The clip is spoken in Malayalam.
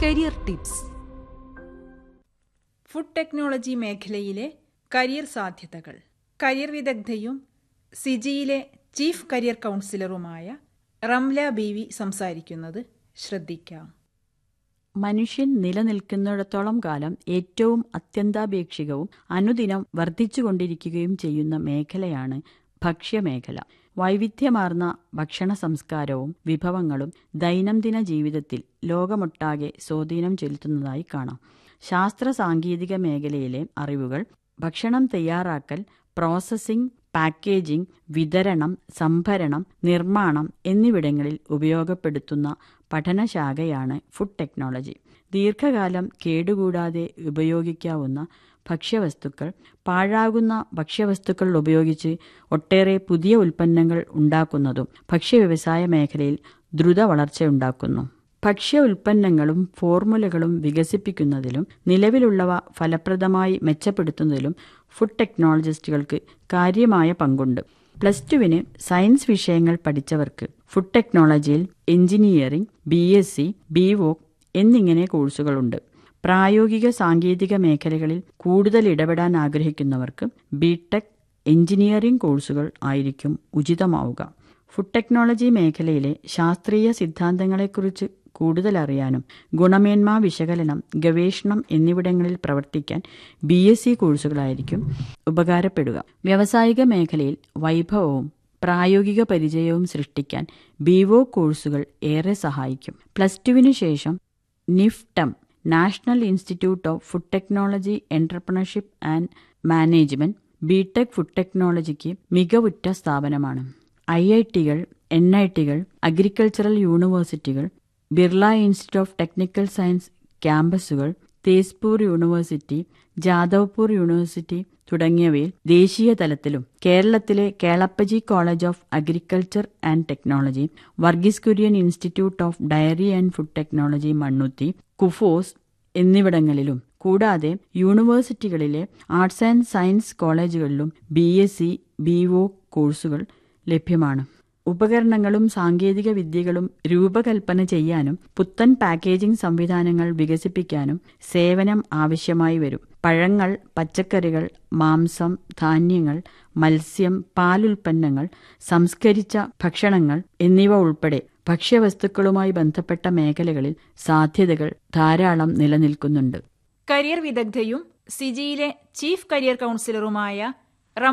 കരിയർ ടിപ്സ് ഫുഡ് ടെക്നോളജി മേഖലയിലെ കരിയർ സാധ്യതകൾ കരിയർ വിദഗ്ധയും സിജിയിലെ ചീഫ് കരിയർ കൗൺസിലറുമായ റംല ബീവി സംസാരിക്കുന്നത് ശ്രദ്ധിക്കാം മനുഷ്യൻ നിലനിൽക്കുന്നിടത്തോളം കാലം ഏറ്റവും അത്യന്താപേക്ഷികവും അനുദിനം വർദ്ധിച്ചുകൊണ്ടിരിക്കുകയും ചെയ്യുന്ന മേഖലയാണ് ഭക്ഷ്യമേഖല വൈവിധ്യമാർന്ന ഭക്ഷണ സംസ്കാരവും വിഭവങ്ങളും ദൈനംദിന ജീവിതത്തിൽ ലോകമൊട്ടാകെ സ്വാധീനം ചെലുത്തുന്നതായി കാണാം ശാസ്ത്ര സാങ്കേതിക മേഖലയിലെ അറിവുകൾ ഭക്ഷണം തയ്യാറാക്കൽ പ്രോസസ്സിംഗ് പാക്കേജിംഗ് വിതരണം സംഭരണം നിർമ്മാണം എന്നിവിടങ്ങളിൽ ഉപയോഗപ്പെടുത്തുന്ന പഠനശാഖയാണ് ഫുഡ് ടെക്നോളജി ദീർഘകാലം കേടുകൂടാതെ ഉപയോഗിക്കാവുന്ന ഭക്ഷ്യവസ്തുക്കൾ പാഴാകുന്ന ഭക്ഷ്യവസ്തുക്കൾ ഉപയോഗിച്ച് ഒട്ടേറെ പുതിയ ഉൽപ്പന്നങ്ങൾ ഉണ്ടാക്കുന്നതും ഭക്ഷ്യവ്യവസായ മേഖലയിൽ ദ്രുത വളർച്ചയുണ്ടാക്കുന്നു ഭക്ഷ്യ ഉൽപ്പന്നങ്ങളും ഫോർമുലകളും വികസിപ്പിക്കുന്നതിലും നിലവിലുള്ളവ ഫലപ്രദമായി മെച്ചപ്പെടുത്തുന്നതിലും ഫുഡ് ടെക്നോളജിസ്റ്റുകൾക്ക് കാര്യമായ പങ്കുണ്ട് പ്ലസ് ടുവിന് സയൻസ് വിഷയങ്ങൾ പഠിച്ചവർക്ക് ഫുഡ് ടെക്നോളജിയിൽ engineering B S C B voc എന്നിങ്ങനെ കോഴ്സുകളുണ്ട് പ്രായോഗിക സാങ്കേതിക മേഖലകളിൽ കൂടുതൽ ഇടപെടാൻ ആഗ്രഹിക്കുന്നവർക്ക് ബി ടെക് എഞ്ചിനീയറിംഗ് കോഴ്സുകൾ ആയിരിക്കും ഉചിതമാവുക ഫുഡ് ടെക്നോളജി മേഖലയിലെ ശാസ്ത്രീയ സിദ്ധാന്തങ്ങളെക്കുറിച്ച് കൂടുതൽ അറിയാനും ഗുണമേന്മാ വിശകലനം ഗവേഷണം എന്നിവിടങ്ങളിൽ പ്രവർത്തിക്കാൻ ബി എസ് സി കോഴ്സുകളായിരിക്കും ഉപകാരപ്പെടുക വ്യാവസായിക മേഖലയിൽ വൈഭവവും പ്രായോഗിക പരിചയവും സൃഷ്ടിക്കാൻ ബിവോ കോഴ്സുകൾ ഏറെ സഹായിക്കും പ്ലസ് ടുവിനു ശേഷം NIFTEM national institute of food technology entrepreneurship and management B Tech food ടെക്നോളജിക്ക് മികവുറ്റ സ്ഥാപനമാണ് ഐ ഐ ടികൾ എൻ ഐ ടികൾ അഗ്രികൾച്ചറൽ യൂണിവേഴ്സിറ്റികൾ Birla institute of technical science ക്യാമ്പസുകൾ തേസ്പൂർ യൂണിവേഴ്സിറ്റി ജാദവ്പൂർ യൂണിവേഴ്സിറ്റി തുടങ്ങിയവയിൽ ദേശീയ തലത്തിലും കേരളത്തിലെ Kelappaji college of agriculture and technology Varghese Kurien institute of dairy and food technology Mannuthy KUFOS എന്നിവിടങ്ങളിലും കൂടാതെ യൂണിവേഴ്സിറ്റികളിലെ ആർട്സ് ആൻഡ് സയൻസ് കോളേജുകളിലും B S C B O കോഴ്സുകൾ ലഭ്യമാണ് ഉപകരണങ്ങളും സാങ്കേതിക വിദ്യകളും രൂപകൽപ്പന ചെയ്യാനും പുത്തൻ പാക്കേജിംഗ് സംവിധാനങ്ങൾ വികസിപ്പിക്കാനും സേവനം ആവശ്യമായി വരും പഴങ്ങൾ പച്ചക്കറികൾ മാംസം ധാന്യങ്ങൾ മത്സ്യം പാലുൽപ്പന്നങ്ങൾ സംസ്കരിച്ച ഭക്ഷണങ്ങൾ എന്നിവ ഉൾപ്പെടെ ഭക്ഷ്യവസ്തുക്കളുമായി ബന്ധപ്പെട്ട മേഖലകളിൽ സാധ്യതകൾ ധാരാളം നിലനിൽക്കുന്നുണ്ട് കരിയർ വിദഗ്ധയും സിജിയിലെ ചീഫ് കരിയർ കൗൺസിലറുമായ